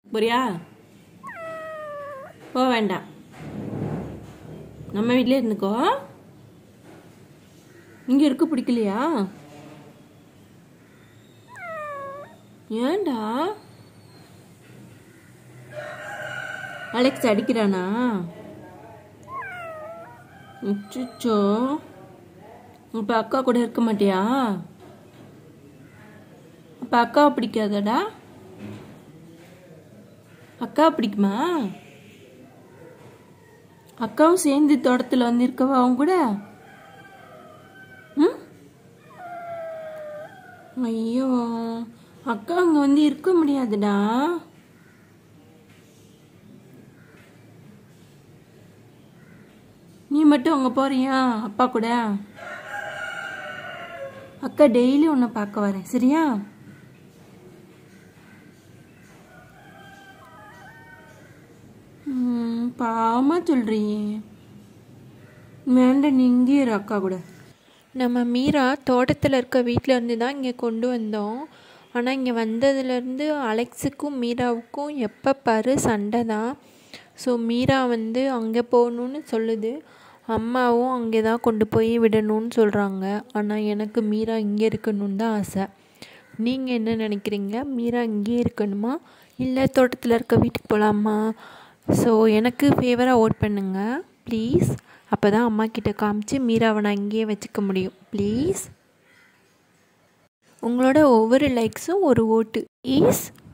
புரியா போக வேண்டாம் நம்ம வீட்டிலே இருந்துக்கோ இங்கே இருக்க பிடிக்கலையா ஏன்டா அலெக்ஸ் அடிக்கிறானா அச்சோ இப்போ அக்கா கூட இருக்க மாட்டியா அப்போ அக்காவை பிடிக்காதடா அக்கா பிடிக்குமா அக்காவும் சேர்ந்து தோட்டத்தில் வந்து இருக்கவா அவங்க கூட ம் ஐயோ அக்கா அங்கே வந்து இருக்க முடியாதுடா நீ மட்டும் அங்கே போறியா அப்பா கூட அக்கா டெய்லி உன்னை பார்க்க வரேன் சரியா ம், பாவமா சொல்றியே வேண்டாம் நீ இங்கே இரு அக்கா கூட நம்ம மீரா தோட்டத்தில் இருக்க வீட்டில் இருந்து தான் இங்கே கொண்டு வந்தோம் ஆனால் இங்கே வந்ததுலேருந்து அலெக்ஸுக்கும் மீராவுக்கும் எப்போ பாரு சண்டை தான் ஸோ மீரா வந்து அங்கே போகணுன்னு சொல்லுது அம்மாவும் அங்கே தான் கொண்டு போய் விடணும்னு சொல்கிறாங்க ஆனால் எனக்கு மீரா இங்கே இருக்கணும்னு தான் ஆசை நீங்கள் என்ன நினைக்கிறீங்க மீரா இங்கே இருக்கணுமா இல்லை தோட்டத்தில் இருக்க வீட்டுக்கு போகலாமா ஸோ எனக்கு ஃபேவராக ஓட் பண்ணுங்க ப்ளீஸ் அப்போ தான் அம்மா கிட்ட காமிச்சு மீராவை நான் இங்கேயே வச்சுக்க முடியும் ப்ளீஸ் உங்களோட ஒவ்வொரு லைக்ஸும் ஒரு ஓட்டு ப்ளீஸ்